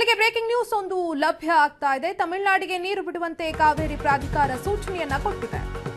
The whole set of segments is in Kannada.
ಮೊದಲಿಗೆ ಬ್ರೇಕಿಂಗ್ ನ್ಯೂಸ್ ಒಂದು ಲಭ್ಯ ಆಗ್ತಾ ಇದೆ ತಮಿಳುನಾಡಿಗೆ ನೀರು ಬಿಡುವಂತೆ ಕಾವೇರಿ ಪ್ರಾಧಿಕಾರ ಸೂಚನೆಯನ್ನ ಕೊಟ್ಟಿದೆ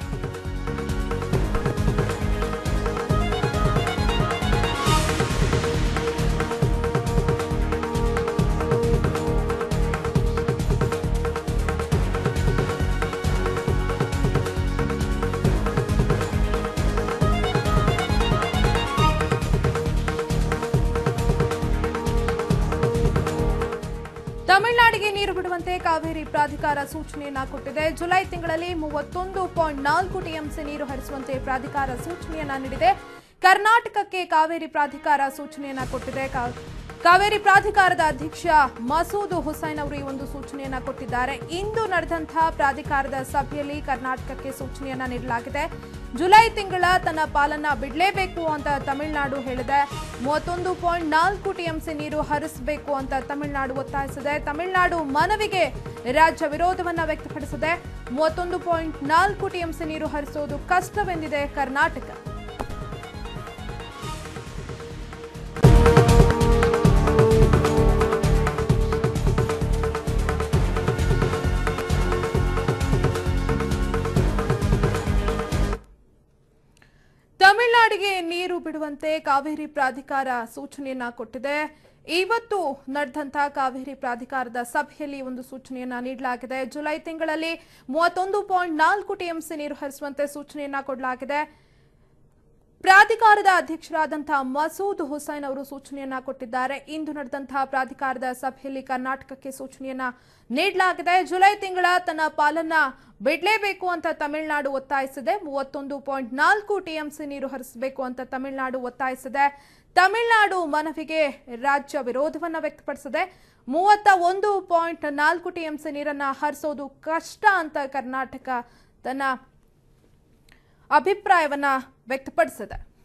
ತಮಿಳುನಾಡಿಗೆ ನೀರು ಬಿಡುವಂತೆ ಕಾವೇರಿ ಪ್ರಾಧಿಕಾರ ಸೂಚನೆಯನ್ನ ಕೊಟ್ಟಿದೆ ಜುಲೈ ತಿಂಗಳಲ್ಲಿ ಮೂವತ್ತೊಂದು ಪಾಯಿಂಟ್ ನಾಲ್ಕು ಟಿಎಂಸಿ ನೀರು ಹರಿಸುವಂತೆ ಪ್ರಾಧಿಕಾರ ಸೂಚನೆಯನ್ನ ನೀಡಿದೆ ಕರ್ನಾಟಕಕ್ಕೆ ಕಾವೇರಿ ಪ್ರಾಧಿಕಾರ ಸೂಚನೆಯನ್ನ ಕೊಟ್ಟಿದೆ ಕಾ- ಕಾವೇರಿ ಪ್ರಾಧಿಕಾರದ ಅಧ್ಯಕ್ಷ ಮಸೂದ್ ಹುಸೈನ್ ಅವರು ಈ ಒಂದು ಸೂಚನೆಯನ್ನ ಕೊಟ್ಟಿದ್ದಾರೆ ಇಂದು ನಡೆದಂತಹ ಪ್ರಾಧಿಕಾರದ ಸಭೆಯಲ್ಲಿ ಕರ್ನಾಟಕಕ್ಕೆ ಸೂಚನೆಯನ್ನ ನೀಡಲಾಗಿದೆ ಜುಲೈ ತಿಂಗಳ ತನ್ನ ಪಾಲನ್ನ ಬಿಡಲೇಬೇಕು ಅಂತ ತಮಿಳುನಾಡು ಹೇಳಿದೆ ಮೂವತ್ತೊಂದು ಪಾಯಿಂಟ್ ನಾಲ್ಕು ಟಿಎಂಸಿ ನೀರು ಹರಿಸಬೇಕು ಅಂತ ತಮಿಳುನಾಡು ಒತ್ತಾಯಿಸಿದೆ ತಮಿಳುನಾಡು ಮನವಿಗೆ ರಾಜ್ಯ ವಿರೋಧವನ್ನ ವ್ಯಕ್ತಪಡಿಸಿದೆ ಮೂವತ್ತೊಂದು ಪಾಯಿಂಟ್ ನಾಲ್ಕು ಟಿಎಂಸಿ ನೀರು ಹರಿಸುವುದು ಕಷ್ಟವೆಂದಿದೆ ಕರ್ನಾಟಕ ತಮಿಳುನಾಡಿಗೆ ನೀರು ಬಿಡುವಂತೆ ಕಾವೇರಿ ಪ್ರಾಧಿಕಾರ ಸೂಚನೆಯನ್ನ ಕೊಟ್ಟಿದೆ ಇವತ್ತು ನಡೆದಂತಹ ಕಾವೇರಿ ಪ್ರಾಧಿಕಾರದ ಸಭೆಯಲ್ಲಿ ಒಂದು ಸೂಚನೆಯನ್ನ ನೀಡಲಾಗಿದೆ ಜುಲೈ ತಿಂಗಳಲ್ಲಿ ಮೂವತ್ತೊಂದು ಪಾಯಿಂಟ್ ನಾಲ್ಕು ಟಿಎಂಸಿ ನೀರು ಹರಿಸುವಂತೆ ಸೂಚನೆಯನ್ನ ಕೊಡಲಾಗಿದೆ ಪ್ರಾಧಿಕಾರದ ಅಧ್ಯಕ್ಷರಾದಂತಹ ಮಸೂದ್ ಹುಸೈನ್ ಅವರು ಸೂಚನೆಯನ್ನ ಕೊಟ್ಟಿದ್ದಾರೆ ಇಂದು ನಡೆದಂತಹ ಪ್ರಾಧಿಕಾರದ ಸಭೆಯಲ್ಲಿ ಕರ್ನಾಟಕಕ್ಕೆ ಸೂಚನೆಯನ್ನ ನೀಡಲಾಗಿದೆ ಜುಲೈ ತಿಂಗಳ ತನ್ನ ಪಾಲನ್ನ ಬಿಡಲೇಬೇಕು ಅಂತ ತಮಿಳುನಾಡು ಒತ್ತಾಯಿಸಿದೆ ಮೂವತ್ತೊಂದು ಪಾಯಿಂಟ್ ನಾಲ್ಕು ಟಿಎಂಸಿ ನೀರು ಹರಿಸಬೇಕು ಅಂತ ತಮಿಳುನಾಡು ಒತ್ತಾಯಿಸಿದೆ ತಮಿಳುನಾಡು ಮನವಿಗೆ ರಾಜ್ಯ ವಿರೋಧವನ್ನ ವ್ಯಕ್ತಪಡಿಸಿದೆ ಮೂವತ್ತ ಒಂದು ಪಾಯಿಂಟ್ ನಾಲ್ಕು ಟಿಎಂಸಿ ನೀರನ್ನ ಹರಿಸೋದು ಕಷ್ಟ ಅಂತ ಕರ್ನಾಟಕ ತನ್ನ ಅಭಿಪ್ರಾಯವನ್ನ ವ್ಯಕ್ತಪಡಿಸಿದೆ